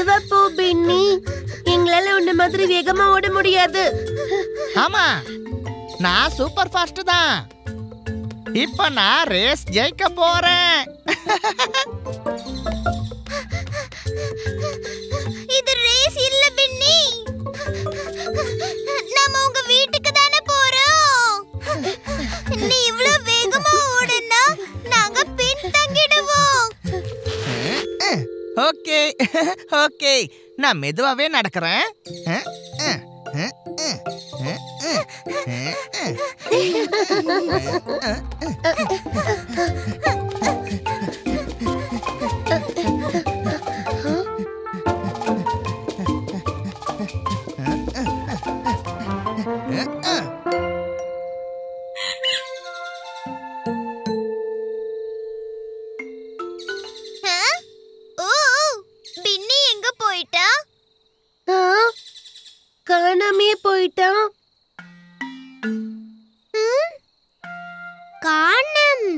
மெதுவா போ பின்னி எங்களால உன்ன மாதிரி வேகமா ஓட முடியாது ஆமா நான் சூப்பர் ஃபாஸ்ட் தான் இப்ப நான் ரேஸ் ஜெயிக்க போறேன் இது ரேஸ் இல்ல பின்னி நாம உங்க வீட்டுக்கு தானே போறோம் நீ இவ்வளவு வேகமா ஓடுனா நாங்க பின் தங்கிடுவோம் ஓகே ஓகே நான் மெதுவாவே நடக்கிறேன் ஆ? ஓ பின்னி எங்க போயிட்டா ஆ, காணாமே போயிட்டான் ம்? காணம்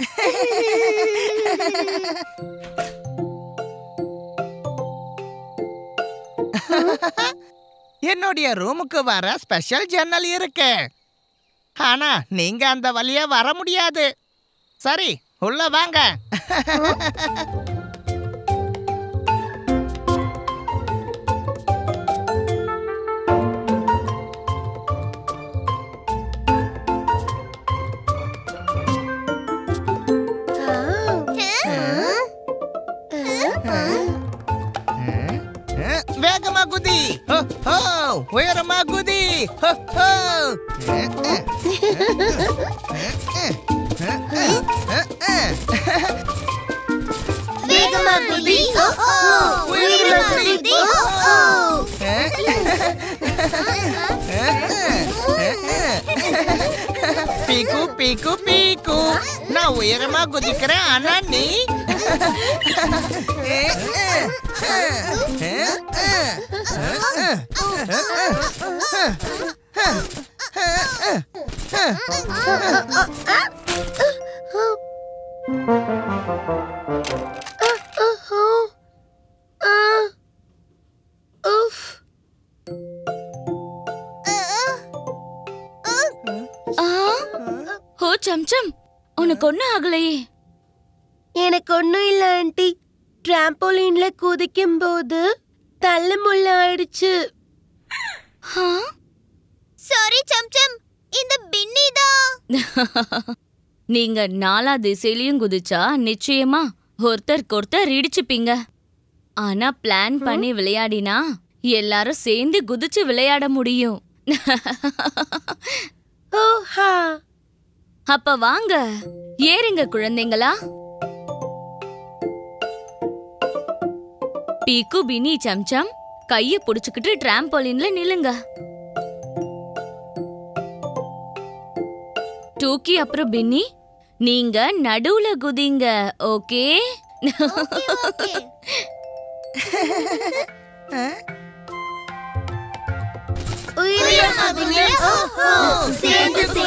என்னுடைய ரூமுக்கு வர ஸ்பெஷல் ஜன்னல் இருக்கு ஆனா நீங்க அந்த வழியா வர முடியாது சரி உள்ள வாங்க வேகமா குதி ஹோ, ஹோ, உயரமா குதி ஹோ, ஹோ. வேகமா குதி ஓ ஓ உயரமா குதி ஓ ஓ பீக்கு பீக்கு பீக்கு நான் உயரமா குதிக்கிறேன் ஆனா நீ ஓஹோ. ஆ. உஃப். ஆ ஓ சம்சம் உனக்கு ஒன்னும் ஆகலையே எனக்கு ஒண்ணும் இல்ல ஆண்டி டிராம்போலின்ல குதிக்கும் போது தள்ள முள்ள ஆயிடுச்சு ஆ? சாரி சம்சம் இந்த பின்னி தான் நீங்க நாலா திசையிலயும் குதிச்சா நிச்சயமா ஒருத்தருக்கு ஒருத்தர் இடிச்சுப்பீங்க ஆனா பிளான் பண்ணி விளையாடினா எல்லாரும் சேர்ந்து குதிச்சு விளையாட முடியும் ஓஹா அப்ப வாங்க ஏறுங்க குழந்தைங்களா பீக்கு பினி சம்சம் கைய புடிச்சுக்கிட்டு டிராம்போலின்ல நில்லுங்க டூக்கி அப்புறம் பின்னி நீங்க நடுவுல குதிங்க ஓகே உயிரிழந்த ஓ ஓ சேர்ந்து